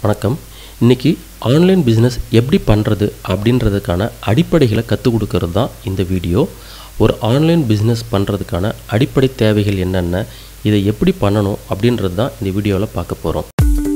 வணக்கம் இன்றைக்கி online business எப்படி பண்ணுறது அப்படின்றதுக்கான அடிப்படைகளை கற்றுக் கொடுக்கறது தான் இந்த வீடியோ ஒரு ஆன்லைன் பிஸ்னஸ் பண்ணுறதுக்கான அடிப்படை தேவைகள் என்னென்ன இதை எப்படி பண்ணணும் அப்படின்றது தான் இந்த வீடியோவில் பார்க்க போகிறோம்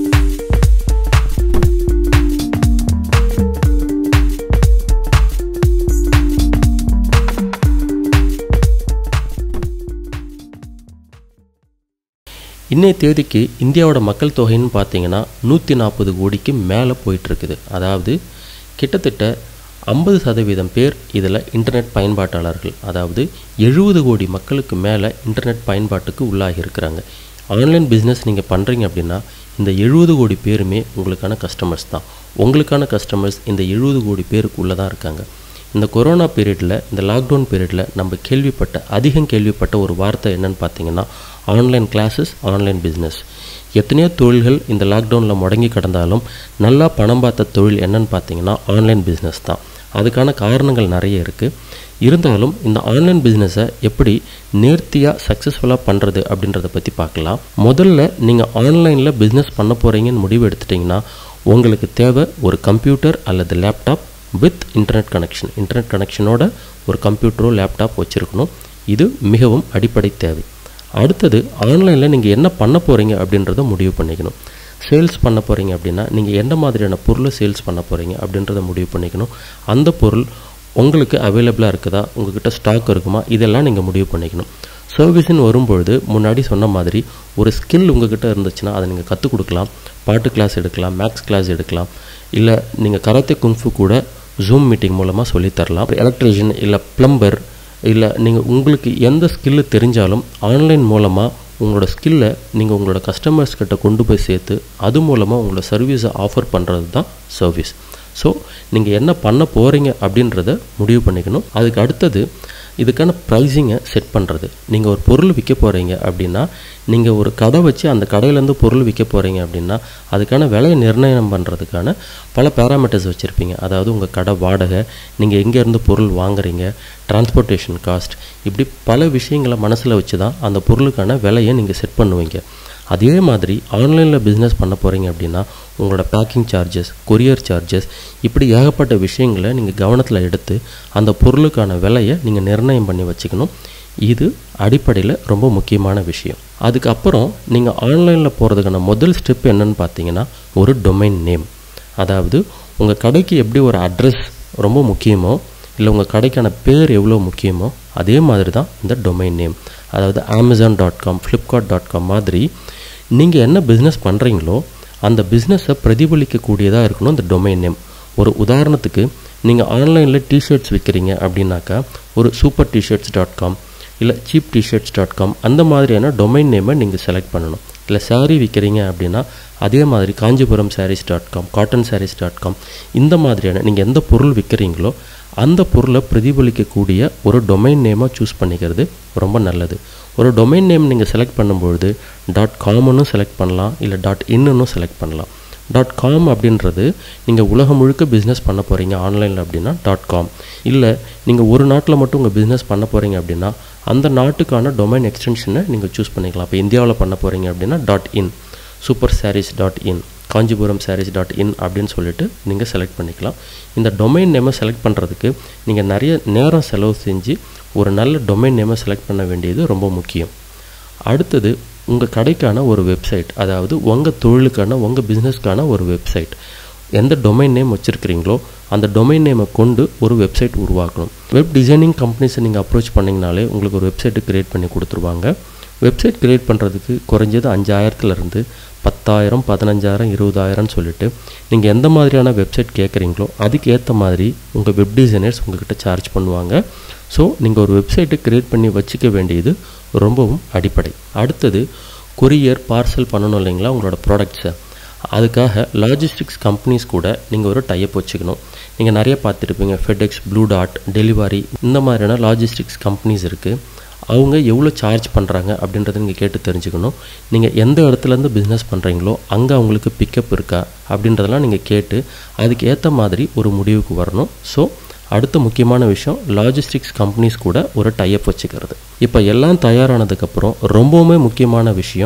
இன்றைய தேதிக்கு இந்தியாவோட மக்கள் தொகைன்னு பார்த்தீங்கன்னா நூற்றி நாற்பது கோடிக்கு மேலே போயிட்டுருக்குது அதாவது கிட்டத்தட்ட ஐம்பது சதவீதம் பேர் இதில் இன்டர்நெட் பயன்பாட்டாளர்கள் அதாவது எழுபது கோடி மக்களுக்கு மேலே இன்டர்நெட் பயன்பாட்டுக்கு உள்ளாகி இருக்கிறாங்க ஆன்லைன் பிஸ்னஸ் நீங்கள் பண்ணுறீங்க அப்படின்னா இந்த எழுபது கோடி பேருமே உங்களுக்கான கஸ்டமர்ஸ் தான் உங்களுக்கான கஸ்டமர்ஸ் இந்த எழுபது கோடி பேருக்குள்ளே தான் இருக்காங்க இந்த கொரோனா பீரியடில் இந்த லாக்டவுன் பீரியடில் நம்ம கேள்விப்பட்ட அதிகம் கேள்விப்பட்ட ஒரு வார்த்தை என்னன்னு பார்த்தீங்கன்னா ஆன்லைன் கிளாஸஸ் ஆன்லைன் பிஸ்னஸ் எத்தனையோ தொழில்கள் இந்த லாக்டவுனில் முடங்கி கிடந்தாலும் நல்லா பணம் பார்த்த தொழில் என்னன்னு பார்த்தீங்கன்னா ஆன்லைன் பிஸ்னஸ் தான் அதுக்கான காரணங்கள் நிறைய இருக்குது இருந்தாலும் இந்த ஆன்லைன் பிஸ்னஸை எப்படி நேர்த்தியாக சக்ஸஸ்ஃபுல்லாக பண்ணுறது அப்படின்றத பற்றி பார்க்கலாம் முதல்ல நீங்கள் ஆன்லைனில் பிஸ்னஸ் பண்ண போகிறீங்கன்னு முடிவு எடுத்துட்டிங்கன்னா உங்களுக்கு தேவை ஒரு கம்ப்யூட்டர் அல்லது laptop with internet connection internet கனெக்ஷனோட ஒரு கம்ப்யூட்டரோ லேப்டாப் வச்சுருக்கணும் இது மிகவும் அடிப்படை தேவை அடுத்தது ஆன்லைனில் நீங்கள் என்ன பண்ண போகிறீங்க அப்படின்றத முடிவு பண்ணிக்கணும் சேல்ஸ் பண்ண போகிறீங்க அப்படின்னா நீங்கள் எந்த மாதிரியான பொருளை சேல்ஸ் பண்ண போகிறீங்க அப்படின்றத முடிவு பண்ணிக்கணும் அந்த பொருள் உங்களுக்கு அவைலபிளாக இருக்குதா உங்ககிட்ட ஸ்டாக் இருக்குமா இதெல்லாம் நீங்கள் முடிவு பண்ணிக்கணும் சர்வீஸ்னு வரும்பொழுது முன்னாடி சொன்ன மாதிரி ஒரு ஸ்கில் உங்ககிட்ட இருந்துச்சுன்னா அதை நீங்கள் கற்றுக் கொடுக்கலாம் பாட்டு கிளாஸ் எடுக்கலாம் மேக்ஸ் கிளாஸ் எடுக்கலாம் இல்லை நீங்கள் கராத்தே குங்ஃபு கூட ஜூம் மீட்டிங் மூலமாக சொல்லித்தரலாம் எலக்ட்ரிஷியன் இல்லை ப்ளம்பர் இல்லை நீங்கள் உங்களுக்கு எந்த ஸ்கில்லு தெரிஞ்சாலும் ஆன்லைன் மூலமாக உங்களோட ஸ்கில்லை நீங்கள் உங்களோட கஸ்டமர்ஸ் கிட்ட கொண்டு போய் சேர்த்து அது மூலமாக உங்களோட சர்வீஸை ஆஃபர் பண்ணுறது தான் சர்வீஸ் ஸோ நீங்கள் என்ன பண்ண போகிறீங்க அப்படின்றத முடிவு பண்ணிக்கணும் அதுக்கு அடுத்தது இதுக்கான ப்ரைஸிங்கை செட் பண்ணுறது நீங்கள் ஒரு பொருள் விற்க போகிறீங்க அப்படின்னா நீங்கள் ஒரு கடை வச்சு அந்த கடையிலேருந்து பொருள் விற்க போகிறீங்க அப்படின்னா அதுக்கான விலையை நிர்ணயம் பண்ணுறதுக்கான பல பேராமீட்டர்ஸ் வச்சுருப்பீங்க அதாவது உங்கள் கடை வாடகை நீங்கள் எங்கேருந்து பொருள் வாங்குறீங்க டிரான்ஸ்போர்ட்டேஷன் காஸ்ட் இப்படி பல விஷயங்களை மனசில் வச்சு தான் அந்த பொருளுக்கான விலையை நீங்கள் செட் பண்ணுவீங்க அதே மாதிரி ஆன்லைனில் பிஸ்னஸ் பண்ண போகிறீங்க அப்படின்னா உங்களோட பேக்கிங் சார்ஜஸ் கொரியர் சார்ஜஸ் இப்படி ஏகப்பட்ட விஷயங்களை நீங்கள் கவனத்தில் எடுத்து அந்த பொருளுக்கான விலையை நீங்கள் நிர்ணயம் பண்ணி வச்சுக்கணும் இது அடிப்படையில் ரொம்ப முக்கியமான விஷயம் அதுக்கப்புறம் நீங்கள் ஆன்லைனில் போகிறதுக்கான முதல் ஸ்டெப் என்னன்னு பார்த்தீங்கன்னா ஒரு டொமைன் நேம் அதாவது உங்கள் கடைக்கு எப்படி ஒரு அட்ரஸ் ரொம்ப முக்கியமோ இல்லை உங்கள் கடைக்கான பேர் எவ்வளோ முக்கியமோ அதே மாதிரி தான் இந்த டொமைன் நேம் அதாவது Amazon dot com Flipkart dot com மாதிரி நீங்கள் என்ன பிஸ்னஸ் பண்ணுறீங்களோ அந்த பிஸ்னஸை பிரதிபலிக்கக்கூடியதாக இருக்கணும் இந்த டொமைன் நேம் ஒரு உதாரணத்துக்கு நீங்கள் ஆன்லைனில் டிஷர்ட்ஸ் விற்கிறீங்க அப்படின்னாக்கா ஒரு சூப்பர் டிஷர்ட்ஸ் டாட் காம் இல்லை சீப் டிஷர்ட்ஸ் டாட் காம் அந்த மாதிரியான டொமைன் நேமை நீங்கள் செலக்ட் பண்ணணும் இல்லை சாரீ விற்கிறீங்க அப்படின்னா அதே மாதிரி Kanchipuram saris dot com cotton saris dot com இந்த மாதிரியான நீங்கள் எந்த பொருள் விற்கிறீங்களோ அந்த பொருளை பிரதிபலிக்கக்கூடிய ஒரு டொமைன் நேமாக சூஸ் பண்ணிக்கிறது ரொம்ப நல்லது ஒரு டொமைன் நேம் நீங்கள் செலக்ட் பண்ணும்பொழுது டாட் காம்னு செலக்ட் பண்ணலாம் இல்லை டாட் இன்னும் செலக்ட் பண்ணலாம் டாட் காம் அப்படின்றது நீங்கள் உலகம் முழுக்க பிஸ்னஸ் பண்ண போகிறீங்க ஆன்லைனில் அப்படின்னா டாட் காம் இல்லை நீங்கள் ஒரு நாட்டில் மட்டும் உங்கள் பிஸ்னஸ் பண்ண போகிறீங்க அப்படின்னா அந்த நாட்டுக்கான டொமைன் எக்ஸ்டென்ஷனை நீங்கள் சூஸ் பண்ணிக்கலாம் இப்போ இந்தியாவில் பண்ண போகிறீங்க அப்படின்னா dot in super saris dot in Kanchipuram saris dot in அப்படின்னு சொல்லிட்டு நீங்கள் செலக்ட் பண்ணிக்கலாம் இந்த டொமைன் நேமை செலக்ட் பண்ணுறதுக்கு நீங்கள் நிறைய நேரம் செலவு செஞ்சு ஒரு நல்ல டொமைன் நேமை செலக்ட் பண்ண வேண்டியது ரொம்ப முக்கியம் அடுத்தது உங்கள் கடைக்கான ஒரு வெப்சைட் அதாவது உங்கள் தொழிலுக்கான உங்கள் பிஸ்னஸ்க்கான ஒரு வெப்சைட் எந்த டொமைன் நேம் வச்சுருக்கிறீங்களோ அந்த டொமைன் நேமை கொண்டு ஒரு வெப்சைட் உருவாக்கணும் வெப் டிசைனிங் கம்பெனிஸை நீங்கள் அப்ரோச் பண்ணிங்கனாலே உங்களுக்கு ஒரு வெப்சைட்டு க்ரியேட் பண்ணி கொடுத்துருவாங்க வெப்சைட் க்ரியேட் பண்ணுறதுக்கு குறைஞ்சது அஞ்சாயிரத்துலேருந்து பத்தாயிரம் பதினஞ்சாயிரம் இருபதாயிரம்னு சொல்லிட்டு நீங்கள் எந்த மாதிரியான வெப்சைட் கேட்குறீங்களோ அதுக்கு ஏற்ற மாதிரி உங்கள் வெப் டிசைனர்ஸ் உங்கள்கிட்ட சார்ஜ் பண்ணுவாங்க ஸோ நீங்கள் ஒரு வெப்சைட்டை க்ரியேட் பண்ணி வச்சுக்க வேண்டியது ரொம்பவும் அடிப்படை அடுத்தது கொரியர் பார்சல் பண்ணணும் இல்லைங்களா உங்களோட ப்ராடக்ட்ஸை அதுக்காக லாஜிஸ்டிக்ஸ் கம்பெனிஸ் கூட நீங்கள் ஒரு டைப் வச்சுக்கணும் நீங்கள் நிறைய பார்த்துருப்பீங்க ஃபெடெக்ஸ் ப்ளூ டாட் டெலிவரி இந்த மாதிரியான லாஜிஸ்டிக்ஸ் கம்பெனிஸ் இருக்குது அவங்க எவ்வளோ சார்ஜ் பண்ணுறாங்க அப்படின்றத நீங்கள் கேட்டு தெரிஞ்சுக்கணும் நீங்கள் எந்த இடத்துலேருந்து பிஸ்னஸ் பண்ணுறீங்களோ அங்கே அவங்களுக்கு பிக்கப் இருக்கா அப்படின்றதெல்லாம் நீங்கள் கேட்டு அதுக்கு ஏற்ற மாதிரி ஒரு முடிவுக்கு வரணும் ஸோ அடுத்த முக்கியமான விஷயம் லாஜிஸ்டிக்ஸ் கம்பெனிஸ் கூட ஒரு டைப் வச்சுக்கிறது இப்போ எல்லாம் தயாரானதுக்கப்புறம் ரொம்பவுமே முக்கியமான விஷயம்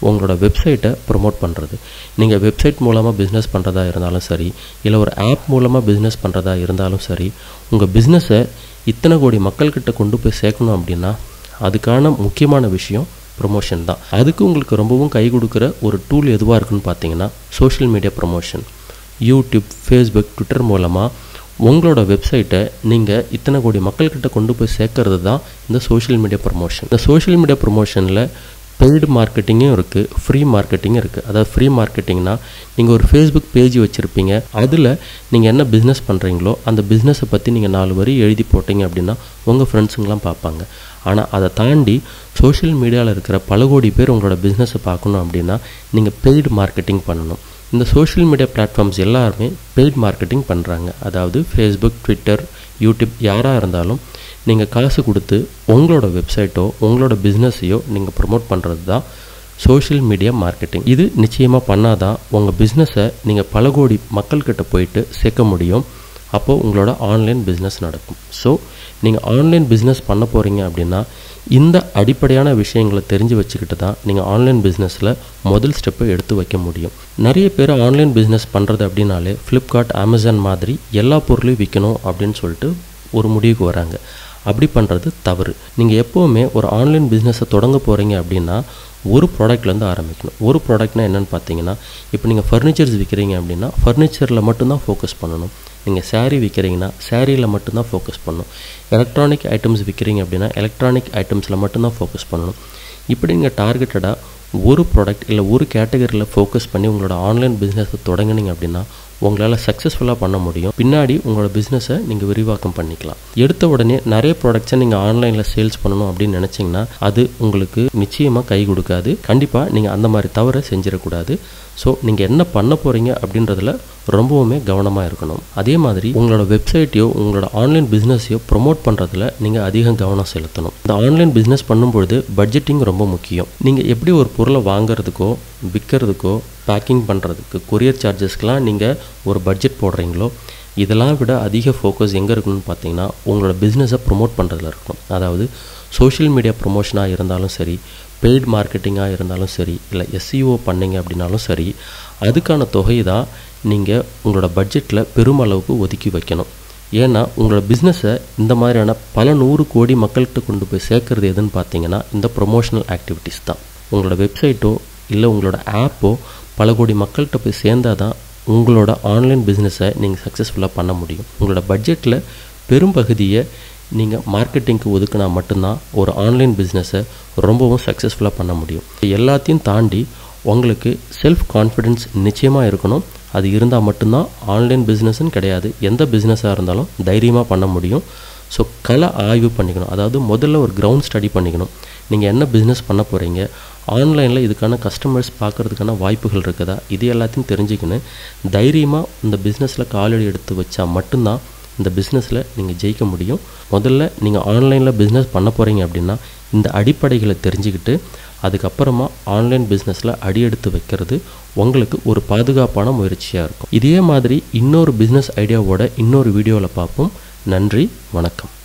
உங்களோட வெப்சைட்டை ப்ரொமோட் பண்ணுறது நீங்கள் வெப்சைட் மூலமாக பிஸ்னஸ் பண்ணுறதா இருந்தாலும் சரி இல்லை ஒரு ஆப் மூலமாக பிஸ்னஸ் பண்ணுறதா இருந்தாலும் சரி உங்கள் பிஸ்னஸை இத்தனை கோடி மக்கள்கிட்ட கொண்டு போய் சேர்க்கணும் அப்படின்னா அதுக்கான முக்கியமான விஷயம் ப்ரொமோஷன் தான் அதுக்கு உங்களுக்கு ரொம்பவும் கை கொடுக்குற ஒரு டூல் எதுவாக இருக்குன்னு பார்த்தீங்கன்னா social media promotion YouTube Facebook Twitter மூலமாக உங்களோட வெப்சைட்டை நீங்கள் இத்தனை கோடி மக்கள்கிட்ட கொண்டு போய் சேர்க்கறது தான் இந்த சோஷியல் மீடியா ப்ரொமோஷன் இந்த சோஷியல் மீடியா ப்ரொமோஷனில் பெய்டு மார்க்கெட்டிங்கும் இருக்குது ஃப்ரீ மார்க்கெட்டிங்கும் இருக்குது அதாவது ஃப்ரீ மார்க்கெட்டிங்னா நீங்கள் ஒரு ஃபேஸ்புக் பேஜ் வச்சுருப்பீங்க அதில் நீங்கள் என்ன பிஸ்னஸ் பண்ணுறீங்களோ அந்த பிஸ்னஸை பற்றி நீங்கள் நாலு வரி எழுதி போட்டீங்க அப்படின்னா உங்கள் ஃப்ரெண்ட்ஸுங்களாம் பார்ப்பாங்க ஆனால் அதை தாண்டி சோஷியல் மீடியாவில் இருக்கிற பல கோடி பேர் உங்களோட பிஸ்னஸை பார்க்கணும் அப்படின்னா நீங்கள் பெய்டு மார்க்கெட்டிங் பண்ணணும் இந்த சோஷியல் மீடியா பிளாட்ஃபார்ம்ஸ் எல்லாருமே பெய்ட் மார்க்கெட்டிங் பண்ணுறாங்க அதாவது ஃபேஸ்புக் ட்விட்டர் யூடியூப் யாராக இருந்தாலும் நீங்கள் காசு கொடுத்து உங்களோட வெப்சைட்டோ உங்களோட பிஸ்னஸையோ நீங்கள் ப்ரொமோட் பண்ணுறது தான் சோஷியல் மீடியா மார்க்கெட்டிங் இது நிச்சயமாக பண்ணாதான் உங்கள் பிஸ்னஸை நீங்கள் பல கோடி மக்கள்கிட்ட போயிட்டு சேர்க்க முடியும் அப்போது உங்களோட ஆன்லைன் பிஸ்னஸ் நடக்கும் ஸோ நீங்கள் ஆன்லைன் பிஸ்னஸ் பண்ண போகிறீங்க அப்படின்னா இந்த அடிப்படையான விஷயங்களை தெரிஞ்சு வச்சுக்கிட்டு தான் நீங்கள் ஆன்லைன் பிஸ்னஸில் முதல் ஸ்டெப்பை எடுத்து வைக்க முடியும் நிறைய பேர் ஆன்லைன் பிஸ்னஸ் பண்ணுறது அப்படின்னாலே ஃப்ளிப்கார்ட் அமேசான் மாதிரி எல்லா பொருளையும் விற்கணும் அப்படின்னு சொல்லிட்டு ஒரு முடிவுக்கு வராங்க அப்படி பண்ணுறது தவறு நீங்கள் எப்போவுமே ஒரு ஆன்லைன் பிஸ்னஸை தொடங்க போகிறீங்க அப்படின்னா ஒரு ப்ராடக்ட்லேருந்து ஆரம்பிக்கணும் ஒரு ப்ராடக்ட்னா என்னென்னு பார்த்தீங்கன்னா இப்போ நீங்கள் ஃபர்னிச்சர்ஸ் விற்கிறீங்க அப்படின்னா ஃபர்னிச்சரில் மட்டும்தான் ஃபோக்கஸ் பண்ணணும் நீங்கள் சேரீ விற்கிறீங்கன்னா சேரீயில் மட்டும்தான் ஃபோக்கஸ் பண்ணணும் எலக்ட்ரானிக் ஐட்டம்ஸ் விற்கிறீங்க அப்படின்னா எலக்ட்ரானிக் ஐட்டம்ஸில் மட்டும்தான் ஃபோக்கஸ் பண்ணணும் இப்படி நீங்கள் டார்கெட்டடாக ஒரு ப்ராடக்ட் இல்லை ஒரு கேட்டகரியில் ஃபோக்கஸ் பண்ணி உங்களோட ஆன்லைன் பிஸ்னஸை தொடங்குனீங்க அப்படின்னா உங்களால் சக்ஸஸ்ஃபுல்லாக பண்ண முடியும் பின்னாடி உங்களோட பிஸ்னஸை நீங்கள் விரிவாக்கம் பண்ணிக்கலாம் எடுத்த உடனே நிறைய ப்ராடக்ட்ஸை நீங்கள் ஆன்லைனில் சேல்ஸ் பண்ணணும் அப்படின்னு நினச்சிங்கன்னா அது உங்களுக்கு நிச்சயமாக கை கொடுக்காது கண்டிப்பாக நீங்கள் அந்த மாதிரி தவறை செஞ்சிடக்கூடாது ஸோ நீங்கள் என்ன பண்ண போகிறீங்க அப்படின்றதுல ரொம்பவுமே கவனமாக இருக்கணும் அதே மாதிரி உங்களோட வெப்சைட்டையோ உங்களோட ஆன்லைன் பிஸ்னஸையோ ப்ரொமோட் பண்ணுறதுல நீங்கள் அதிகம் கவனம் செலுத்தணும் இந்த ஆன்லைன் பிஸ்னஸ் பண்ணும்பொழுது பட்ஜெட்டிங் ரொம்ப முக்கியம் நீங்கள் எப்படி ஒரு பொருளை வாங்குறதுக்கோ விற்கிறதுக்கோ பேக்கிங் பண்ணுறதுக்கு கொரியர் சார்ஜஸ்க்கெலாம் நீங்கள் ஒரு பட்ஜெட் போடுறீங்களோ இதெல்லாம் விட அதிக ஃபோக்கஸ் எங்கே இருக்கணும்னு பார்த்தீங்கன்னா உங்களோட பிஸ்னஸை ப்ரொமோட் பண்ணுறதுல இருக்கணும் அதாவது சோஷியல் மீடியா ப்ரொமோஷனாக இருந்தாலும் சரி பெய்ட் மார்க்கெட்டிங்காக இருந்தாலும் சரி இல்லை எஸ்சிஓ பண்ணீங்க அப்படின்னாலும் சரி அதுக்கான தொகை தான் நீங்கள் உங்களோட பட்ஜெட்டில் பெருமளவுக்கு ஒதுக்கி வைக்கணும் ஏன்னா உங்களோட பிஸ்னஸை இந்த மாதிரியான பல நூறு கோடி மக்கள்கிட்ட கொண்டு போய் சேர்க்கறது எதுன்னு பார்த்தீங்கன்னா இந்த ப்ரொமோஷனல் ஆக்டிவிட்டீஸ் தான் உங்களோட வெப்சைட்டோ இல்லை உங்களோட ஆப்போ பல கோடி மக்கள்கிட்ட போய் சேர்ந்தால் தான் உங்களோட ஆன்லைன் பிஸ்னஸை நீங்கள் சக்ஸஸ்ஃபுல்லாக பண்ண முடியும் உங்களோட பட்ஜெட்டில் பெரும்பகுதியை நீங்கள் மார்க்கெட்டிங்க்கு ஒதுக்குனா மட்டும்தான் ஒரு ஆன்லைன் பிஸ்னஸை ரொம்பவும் சக்ஸஸ்ஃபுல்லாக பண்ண முடியும் எல்லாத்தையும் தாண்டி உங்களுக்கு செல்ஃப் கான்ஃபிடென்ஸ் நிச்சயமாக இருக்கணும் அது இருந்தால் மட்டும்தான் ஆன்லைன் பிஸ்னஸ்ன்னு கிடையாது எந்த பிஸ்னஸாக இருந்தாலும் தைரியமாக பண்ண முடியும் ஸோ கலை ஆய்வு பண்ணிக்கணும் அதாவது முதல்ல ஒரு கிரவுண்ட் ஸ்டடி பண்ணிக்கணும் நீங்கள் என்ன பிஸ்னஸ் பண்ண போகிறீங்க ஆன்லைனில் இதுக்கான கஸ்டமர்ஸ் பார்க்குறதுக்கான வாய்ப்புகள் இருக்குதா இது எல்லாத்தையும் தெரிஞ்சுக்கணும் தைரியமாக இந்த பிஸ்னஸில் காலடி எடுத்து வச்சா மட்டும்தான் இந்த பிஸ்னஸில் நீங்கள் ஜெயிக்க முடியும் முதல்ல நீங்கள் ஆன்லைனில் பிஸ்னஸ் பண்ண போகிறீங்க அப்படின்னா இந்த அடிப்படைகளை தெரிஞ்சுக்கிட்டு அதுக்கப்புறமா ஆன்லைன் பிஸ்னஸில் அடியெடுத்து வைக்கிறது உங்களுக்கு ஒரு பாதுகாப்பான முயற்சியாக இருக்கும் இதே மாதிரி இன்னொரு பிஸ்னஸ் ஐடியாவோட இன்னொரு வீடியோவில் பார்ப்போம் நன்றி வணக்கம்